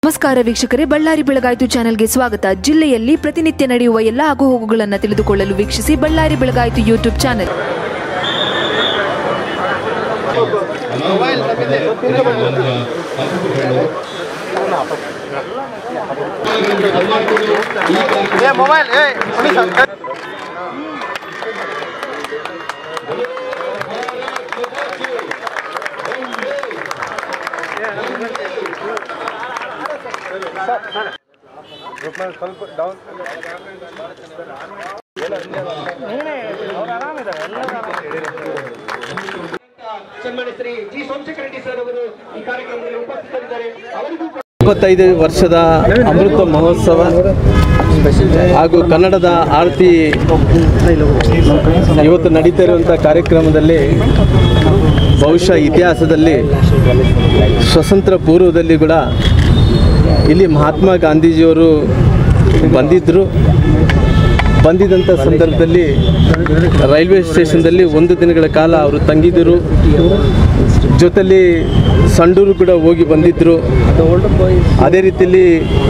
ನಮಸ್ಕಾರ ವೀಕ್ಷಕರೇ ಬಳ್ಳಾರಿ ಬೆಳಗಾಯಿತು ಚಾನೆಲ್ಗೆ ಸ್ವಾಗತ ಜಿಲ್ಲೆಯಲ್ಲಿ ಪ್ರತಿನಿತ್ಯ ನಡೆಯುವ ಎಲ್ಲ ಆಗುಹೋಗುಗಳನ್ನು ತಿಳಿದುಕೊಳ್ಳಲು ವೀಕ್ಷಿಸಿ ಬಳ್ಳಾರಿ ಬೆಳಗಾಯಿತು ಯೂಟ್ಯೂಬ್ ಚಾನೆಲ್ ಏ ಮೊಬೈಲ್ ಏ ಪೊಲೀಸ್ ಸ್ವಲ್ಪ ಡೌನ್ ಸನ್ಮಾನ್ಯ ಶ್ರೀ ಜಿ ಸೋಮಶೇಖರ ರೆಡ್ಡಿ ಸರ್ ಅವರು ಈ ಕಾರ್ಯಕ್ರಮದಲ್ಲಿ ಉಪಸ್ಥಿತರಿದ್ದಾರೆ ಅವರಿಗೂ ಕೂಡ ಇಪ್ಪತ್ತೈದು ವರ್ಷದ ಅಮೃತ ಮಹೋತ್ಸವ ಹಾಗೂ ಕನ್ನಡದ ಆರತಿ ಇವತ್ತು ನಡೀತಾ ಇರುವಂಥ ಕಾರ್ಯಕ್ರಮದಲ್ಲಿ ಬಹುಶಃ ಇತಿಹಾಸದಲ್ಲಿ ಸ್ವತಂತ್ರ ಪೂರ್ವದಲ್ಲಿ ಕೂಡ ಇಲ್ಲಿ ಮಹಾತ್ಮ ಗಾಂಧೀಜಿಯವರು ಬಂದಿದ್ದರು ಬಂದಿದ್ದಂಥ ಸಂದರ್ಭದಲ್ಲಿ ರೈಲ್ವೆ ಸ್ಟೇಷನ್ದಲ್ಲಿ ಒಂದು ದಿನಗಳ ಕಾಲ ಅವರು ತಂಗಿದ್ದರು ಜೊತೆಲಿ ಸಂಡೂರು ಕೂಡ ಹೋಗಿ ಬಂದಿದ್ದರು ಅದೇ ರೀತಿಯಲ್ಲಿ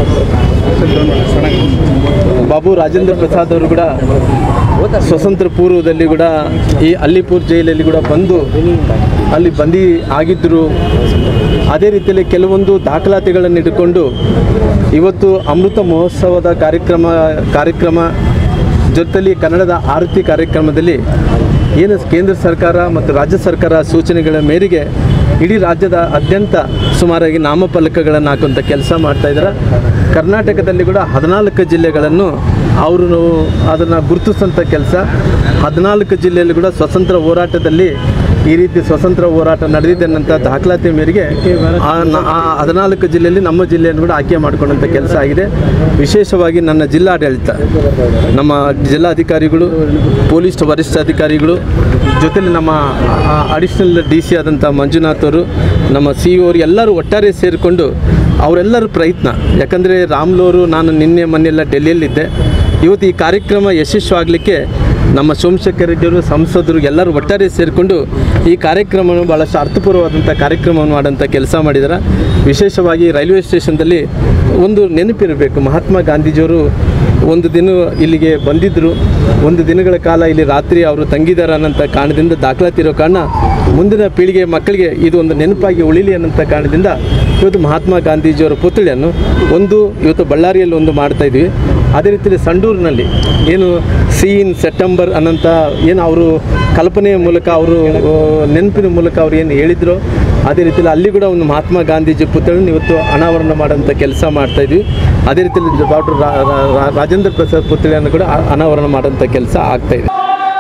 ಬಾಬು ರಾಜೇಂದ್ರ ಪ್ರಸಾದ್ ಅವರು ಕೂಡ ಸ್ವತಂತ್ರ ಪೂರ್ವದಲ್ಲಿ ಕೂಡ ಈ ಅಲ್ಲಿಪುರ್ ಜೈಲಲ್ಲಿ ಕೂಡ ಬಂದು ಅಲ್ಲಿ ಬಂದಿ ಆಗಿದ್ದರು ಅದೇ ರೀತಿಯಲ್ಲಿ ಕೆಲವೊಂದು ದಾಖಲಾತಿಗಳನ್ನು ಇಟ್ಟುಕೊಂಡು ಇವತ್ತು ಅಮೃತ ಮಹೋತ್ಸವದ ಕಾರ್ಯಕ್ರಮ ಕಾರ್ಯಕ್ರಮ ಜೊತೆಲಿ ಕನ್ನಡದ ಆರತಿ ಕಾರ್ಯಕ್ರಮದಲ್ಲಿ ಏನು ಕೇಂದ್ರ ಸರ್ಕಾರ ಮತ್ತು ರಾಜ್ಯ ಸರ್ಕಾರ ಸೂಚನೆಗಳ ಮೇರೆಗೆ ಇಡೀ ರಾಜ್ಯದ ಅತ್ಯಂತ ಸುಮಾರಾಗಿ ನಾಮಫಲಕಗಳನ್ನು ಹಾಕುವಂಥ ಕೆಲಸ ಮಾಡ್ತಾ ಇದ್ದಾರೆ ಕರ್ನಾಟಕದಲ್ಲಿ ಕೂಡ ಹದಿನಾಲ್ಕು ಜಿಲ್ಲೆಗಳನ್ನು ಅವರು ಅದನ್ನು ಗುರುತಿಸೋಂಥ ಕೆಲಸ ಹದಿನಾಲ್ಕು ಜಿಲ್ಲೆಯಲ್ಲಿ ಕೂಡ ಸ್ವತಂತ್ರ ಹೋರಾಟದಲ್ಲಿ ಈ ರೀತಿ ಸ್ವತಂತ್ರ ಹೋರಾಟ ನಡೆದಿದೆ ಅನ್ನೋಂಥ ದಾಖಲಾತಿ ಮೇರೆಗೆ ಆ ನ- ಆ ಹದಿನಾಲ್ಕು ಜಿಲ್ಲೆಯಲ್ಲಿ ನಮ್ಮ ಜಿಲ್ಲೆಯನ್ನು ಕೂಡ ಆಯ್ಕೆ ಮಾಡಿಕೊಂಡಂಥ ಕೆಲಸ ಆಗಿದೆ ವಿಶೇಷವಾಗಿ ನನ್ನ ಜಿಲ್ಲಾಡಳಿತ ನಮ್ಮ ಜಿಲ್ಲಾಧಿಕಾರಿಗಳು ಪೊಲೀಸ್ ವರಿಷ್ಠಾಧಿಕಾರಿಗಳು ಜೊತೆಲಿ ನಮ್ಮ ಅಡಿಷನಲ್ ಡಿ ಸಿ ಆದಂಥ ಮಂಜುನಾಥ್ ಅವರು ನಮ್ಮ ಸಿ ಇ ಅವರು ಎಲ್ಲರೂ ಒಟ್ಟಾರೆ ಸೇರಿಕೊಂಡು ಅವರೆಲ್ಲರ ಪ್ರಯತ್ನ ಯಾಕಂದರೆ ರಾಮ್ಲೋರು ನಾನು ನಿನ್ನೆ ಮೊನ್ನೆಲ್ಲ ಡೆಲ್ಲಿಯಲ್ಲಿದ್ದೆ ಇವತ್ತು ಈ ಕಾರ್ಯಕ್ರಮ ಯಶಸ್ವಿಯಾಗಲಿಕ್ಕೆ ನಮ್ಮ ಸೋಮಶೇಖರ್ ರೆಡ್ಡಿಯವರು ಸಂಸದರು ಎಲ್ಲರೂ ಒಟ್ಟಾರೆ ಸೇರಿಕೊಂಡು ಈ ಕಾರ್ಯಕ್ರಮವನ್ನು ಭಾಳಷ್ಟು ಅರ್ಥಪೂರ್ವವಾದಂಥ ಕಾರ್ಯಕ್ರಮವನ್ನು ಮಾಡೋಂಥ ಕೆಲಸ ಮಾಡಿದ್ದಾರೆ ವಿಶೇಷವಾಗಿ ರೈಲ್ವೆ ಸ್ಟೇಷನ್ದಲ್ಲಿ ಒಂದು ನೆನಪಿರಬೇಕು ಮಹಾತ್ಮ ಗಾಂಧೀಜಿಯವರು ಒಂದು ದಿನ ಇಲ್ಲಿಗೆ ಬಂದಿದ್ದರು ಒಂದು ದಿನಗಳ ಕಾಲ ಇಲ್ಲಿ ರಾತ್ರಿ ಅವರು ತಂಗಿದ್ದಾರೆ ಅನ್ನೋಂಥ ಕಾರಣದಿಂದ ದಾಖಲಾತಿ ಇರೋ ಕಾರಣ ಮುಂದಿನ ಪೀಳಿಗೆ ಮಕ್ಕಳಿಗೆ ಇದು ಒಂದು ನೆನಪಾಗಿ ಉಳಿಲಿ ಅನ್ನೋಂಥ ಕಾರಣದಿಂದ ಇವತ್ತು ಮಹಾತ್ಮ ಗಾಂಧೀಜಿಯವರ ಪುತ್ಥಳಿಯನ್ನು ಒಂದು ಇವತ್ತು ಬಳ್ಳಾರಿಯಲ್ಲಿ ಒಂದು ಮಾಡ್ತಾ ಇದ್ವಿ ಅದೇ ರೀತಿಯಲ್ಲಿ ಸಂಡೂರಿನಲ್ಲಿ ಏನು ಸಿ ಇನ್ ಸೆಪ್ಟೆಂಬರ್ ಅನ್ನೋಂಥ ಏನು ಅವರು ಕಲ್ಪನೆಯ ಮೂಲಕ ಅವರು ಆ, ನೆನಪಿನ ಮೂಲಕ ಅವ್ರು ಏನು ಹೇಳಿದ್ರು ಅದೇ ರೀತಿಯಲ್ಲಿ ಅಲ್ಲಿ ಕೂಡ ಒಂದು ಮಹಾತ್ಮ ಗಾಂಧೀಜಿ ಪುತ್ಥಳಿನ ಇವತ್ತು ಅನಾವರಣ ಮಾಡೋಂಥ ಕೆಲಸ ಮಾಡ್ತಾ ಇದ್ವಿ ಅದೇ ರೀತಿಯಲ್ಲಿ ಡಾಕ್ಟರ್ ರಾಜೇಂದ್ರ ಪ್ರಸಾದ್ ಪುತ್ಥಳಿಯನ್ನು ಕೂಡ ಅ- ಅನಾವರಣ ಮಾಡೋಂಥ ಕೆಲಸ ಆಗ್ತಾ ಇದೆ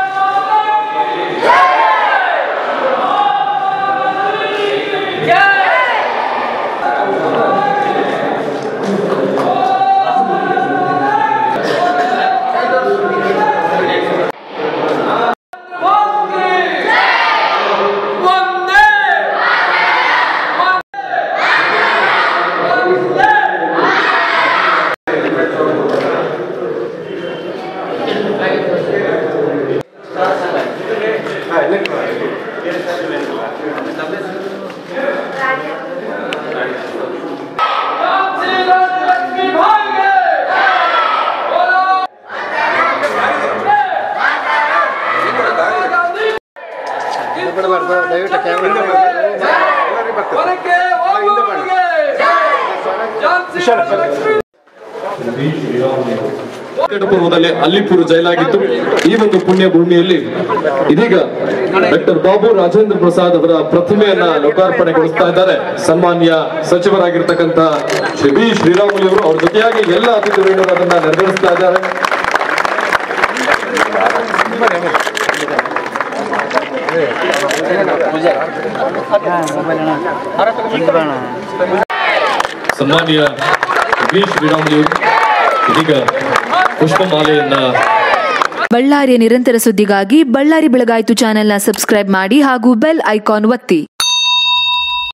ಬಿಡಬಾರ್ದು ದಯವಿಟ್ಟು ಕ್ಯಾಮ್ರಾ ಪೂರ್ವದಲ್ಲಿ ಅಲ್ಲಿಪುರ ಜೈಲಾಗಿತ್ತು ಈ ಒಂದು ಪುಣ್ಯ ಭೂಮಿಯಲ್ಲಿ ಇದೀಗ ಡಾಕ್ಟರ್ ಬಾಬು ರಾಜೇಂದ್ರ ಪ್ರಸಾದ್ ಅವರ ಪ್ರತಿಮೆಯನ್ನ ಲೋಕಾರ್ಪಣೆಗೊಳಿಸ್ತಾ ಇದ್ದಾರೆ ಸನ್ಮಾನ್ಯ ಸಚಿವರಾಗಿರ್ತಕ್ಕಂಥ ಶ್ರೀ ಬಿ ಶ್ರೀರಾಮುಲು ಅವರು ಅವ್ರ ಜೊತೆಯಾಗಿ ಎಲ್ಲ ಅತಿಥಿಗಳು ಅದನ್ನ ನೆರವೇರಿಸ್ತಾ ಇದ್ದಾರೆ ಸನ್ಮಾನ್ಯ ಬಿ ಶ್ರೀರಾಮುಲು ಇದೀಗ ಪುಷ್ಪಮಾಲೆಯನ್ನ ಬಳ್ಳಾರಿಯ ನಿರಂತರ ಸುದ್ದಿಗಾಗಿ ಬಳ್ಳಾರಿ ಬೆಳಗಾಯಿತು ಚಾನೆಲ್ನ ಸಬ್ಸ್ಕ್ರೈಬ್ ಮಾಡಿ ಹಾಗೂ ಬೆಲ್ ಐಕಾನ್ ಒತ್ತಿ